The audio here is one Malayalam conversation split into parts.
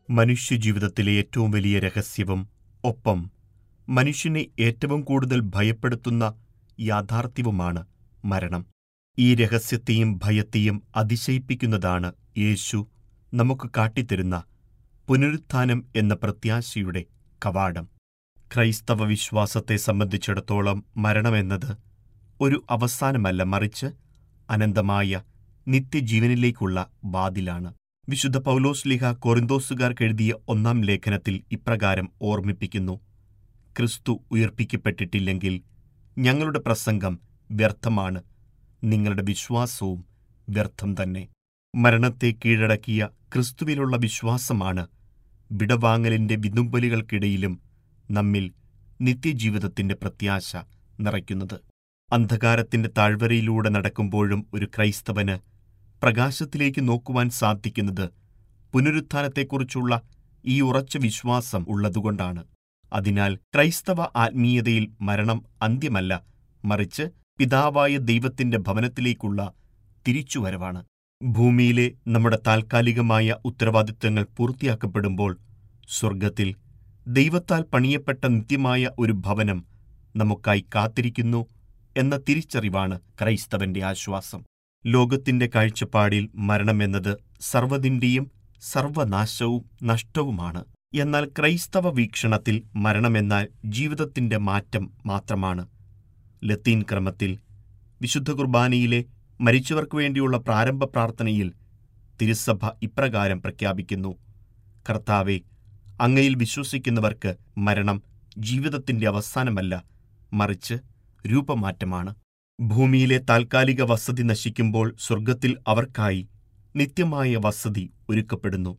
മനുഷ്യജീവിതത്തിലെ ഏറ്റവും വലിയ രഹസ്യവും ഒപ്പം മനുഷ്യനെ ഏറ്റവും കൂടുതൽ ഭയപ്പെടുത്തുന്ന യാഥാർത്ഥ്യവുമാണ് മരണം ഈ രഹസ്യത്തെയും ഭയത്തെയും അതിശയിപ്പിക്കുന്നതാണ് യേശു നമുക്ക് കാട്ടിത്തരുന്ന പുനരുത്ഥാനം എന്ന പ്രത്യാശയുടെ കവാടം ക്രൈസ്തവ വിശ്വാസത്തെ സംബന്ധിച്ചിടത്തോളം മരണമെന്നത് ഒരു അവസാനമല്ല മറിച്ച് അനന്തമായ നിത്യജീവനിലേക്കുള്ള വാതിലാണ് വിശുദ്ധ പൗലോസ്ലിഹ കൊറിന്തോസുകാർക്കെഴുതിയ ഒന്നാം ലേഖനത്തിൽ ഇപ്രകാരം ഓർമ്മിപ്പിക്കുന്നു ക്രിസ്തു ഉയർപ്പിക്കപ്പെട്ടിട്ടില്ലെങ്കിൽ ഞങ്ങളുടെ പ്രസംഗം വ്യർത്ഥമാണ് നിങ്ങളുടെ വിശ്വാസവും വ്യർത്ഥം തന്നെ മരണത്തെ കീഴടക്കിയ ക്രിസ്തുവിലുള്ള വിശ്വാസമാണ് വിടവാങ്ങലിന്റെ വിതുമ്പലുകൾക്കിടയിലും നമ്മിൽ നിത്യജീവിതത്തിന്റെ പ്രത്യാശ നിറയ്ക്കുന്നത് അന്ധകാരത്തിന്റെ താഴ്വരയിലൂടെ നടക്കുമ്പോഴും ഒരു ക്രൈസ്തവന് പ്രകാശത്തിലേക്ക് നോക്കുവാൻ സാധിക്കുന്നത് പുനരുത്ഥാനത്തെക്കുറിച്ചുള്ള ഈ ഉറച്ച വിശ്വാസം ഉള്ളതുകൊണ്ടാണ് അതിനാൽ ക്രൈസ്തവ ആത്മീയതയിൽ മരണം അന്ത്യമല്ല മറിച്ച് പിതാവായ ദൈവത്തിന്റെ ഭവനത്തിലേക്കുള്ള തിരിച്ചുവരവാണ് ഭൂമിയിലെ നമ്മുടെ താൽക്കാലികമായ ഉത്തരവാദിത്വങ്ങൾ പൂർത്തിയാക്കപ്പെടുമ്പോൾ സ്വർഗത്തിൽ ദൈവത്താൽ പണിയപ്പെട്ട നിത്യമായ ഒരു ഭവനം നമുക്കായി കാത്തിരിക്കുന്നു എന്ന തിരിച്ചറിവാണ് ക്രൈസ്തവന്റെ ആശ്വാസം ലോകത്തിന്റെ കാഴ്ചപ്പാടിൽ മരണമെന്നത് സർവ്വതിന്റെയും സർവനാശവും നഷ്ടവുമാണ് എന്നാൽ ക്രൈസ്തവ വീക്ഷണത്തിൽ മരണമെന്നാൽ ജീവിതത്തിന്റെ മാറ്റം മാത്രമാണ് ലത്തീൻ ക്രമത്തിൽ വിശുദ്ധ കുർബാനയിലെ മരിച്ചവർക്ക് വേണ്ടിയുള്ള പ്രാരംഭ പ്രാർത്ഥനയിൽ തിരുസഭ ഇപ്രകാരം പ്രഖ്യാപിക്കുന്നു കർത്താവെ അങ്ങയിൽ വിശ്വസിക്കുന്നവർക്ക് മരണം ജീവിതത്തിന്റെ അവസാനമല്ല മറിച്ച് രൂപമാറ്റമാണ് ഭൂമിയിലെ താൽക്കാലിക വസതി നശിക്കുമ്പോൾ സ്വർഗത്തിൽ അവർക്കായി നിത്യമായ വസതി ഒരുക്കപ്പെടുന്നു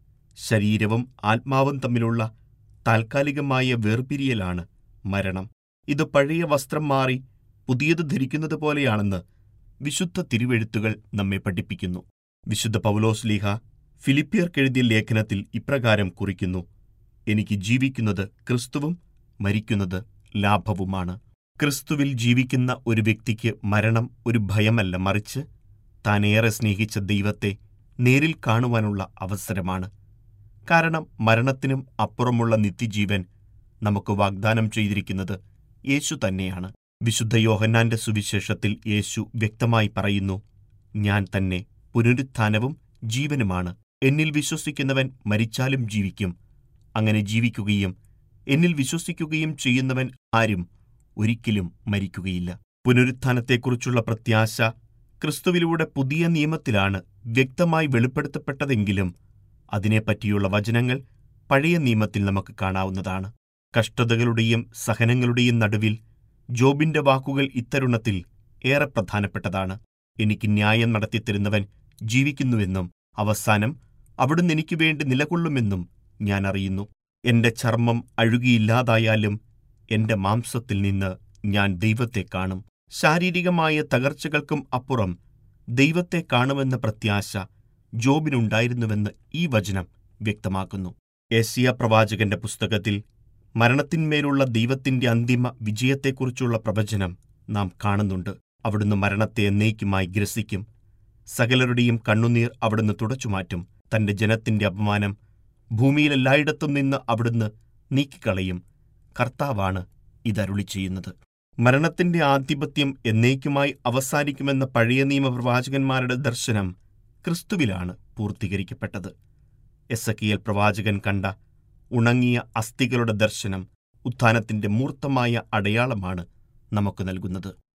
ശരീരവും ആത്മാവും തമ്മിലുള്ള താൽക്കാലികമായ വേർപിരിയലാണ് മരണം ഇത് പഴയ വസ്ത്രം മാറി പുതിയത് ധരിക്കുന്നത് പോലെയാണെന്ന് വിശുദ്ധ തിരുവെഴുത്തുകൾ നമ്മെ പഠിപ്പിക്കുന്നു വിശുദ്ധ പൗലോസ് ലീഹ ഫിലിപ്പിയർക്കെഴുതിയ ലേഖനത്തിൽ ഇപ്രകാരം കുറിക്കുന്നു എനിക്ക് ജീവിക്കുന്നത് ക്രിസ്തുവും മരിക്കുന്നത് ലാഭവുമാണ് ക്രിസ്തുവിൽ ജീവിക്കുന്ന ഒരു വ്യക്തിക്ക് മരണം ഒരു ഭയമല്ല മറിച്ച് താൻ ഏറെ സ്നേഹിച്ച ദൈവത്തെ നേരിൽ കാണുവാനുള്ള അവസരമാണ് കാരണം മരണത്തിനും അപ്പുറമുള്ള നിത്യജീവൻ നമുക്ക് വാഗ്ദാനം ചെയ്തിരിക്കുന്നത് യേശു തന്നെയാണ് വിശുദ്ധ യോഹന്നാന്റെ സുവിശേഷത്തിൽ യേശു വ്യക്തമായി പറയുന്നു ഞാൻ തന്നെ പുനരുത്ഥാനവും ജീവനുമാണ് എന്നിൽ വിശ്വസിക്കുന്നവൻ മരിച്ചാലും ജീവിക്കും അങ്ങനെ ജീവിക്കുകയും എന്നിൽ വിശ്വസിക്കുകയും ചെയ്യുന്നവൻ ആരും ഒരിക്കലും മരിക്കുകയില്ല പുനരുത്ഥാനത്തെക്കുറിച്ചുള്ള പ്രത്യാശ ക്രിസ്തുവിലൂടെ പുതിയ നിയമത്തിലാണ് വ്യക്തമായി വെളിപ്പെടുത്തപ്പെട്ടതെങ്കിലും അതിനെപ്പറ്റിയുള്ള വചനങ്ങൾ പഴയ നിയമത്തിൽ നമുക്ക് കാണാവുന്നതാണ് കഷ്ടതകളുടെയും സഹനങ്ങളുടെയും നടുവിൽ ജോബിന്റെ വാക്കുകൾ ഇത്തരുണത്തിൽ ഏറെ പ്രധാനപ്പെട്ടതാണ് എനിക്ക് ന്യായം നടത്തിത്തരുന്നവൻ ജീവിക്കുന്നുവെന്നും അവസാനം അവിടുന്ന് എനിക്ക് വേണ്ടി നിലകൊള്ളുമെന്നും ഞാൻ അറിയുന്നു എന്റെ ചർമ്മം അഴുകിയില്ലാതായാലും എന്റെ മാംസത്തിൽ നിന്ന് ഞാൻ ദൈവത്തെ കാണും ശാരീരികമായ തകർച്ചകൾക്കും അപ്പുറം ദൈവത്തെ കാണുമെന്ന പ്രത്യാശ ജോബിനുണ്ടായിരുന്നുവെന്ന് ഈ വചനം വ്യക്തമാക്കുന്നു ഏഷ്യ പ്രവാചകന്റെ പുസ്തകത്തിൽ മരണത്തിന്മേലുള്ള ദൈവത്തിന്റെ അന്തിമ വിജയത്തെക്കുറിച്ചുള്ള പ്രവചനം നാം കാണുന്നുണ്ട് അവിടുന്ന് മരണത്തെ എന്നേക്കുമായി ഗ്രസിക്കും സകലരുടെയും കണ്ണുനീർ അവിടുന്ന് തുടച്ചുമാറ്റും തന്റെ ജനത്തിന്റെ അപമാനം ഭൂമിയിലെല്ലായിടത്തും നിന്ന് അവിടുന്ന് നീക്കിക്കളയും കർത്താവാണ് ഇതരുളി ചെയ്യുന്നത് മരണത്തിന്റെ ആധിപത്യം എന്നേക്കുമായി അവസാനിക്കുമെന്ന പഴയ നിയമ പ്രവാചകന്മാരുടെ ദർശനം ക്രിസ്തുവിലാണ് പൂർത്തീകരിക്കപ്പെട്ടത് എസക്കിയൽ പ്രവാചകൻ കണ്ട ഉണങ്ങിയ അസ്ഥികളുടെ ദർശനം ഉത്ഥാനത്തിന്റെ മൂർത്തമായ അടയാളമാണ് നമുക്ക് നൽകുന്നത്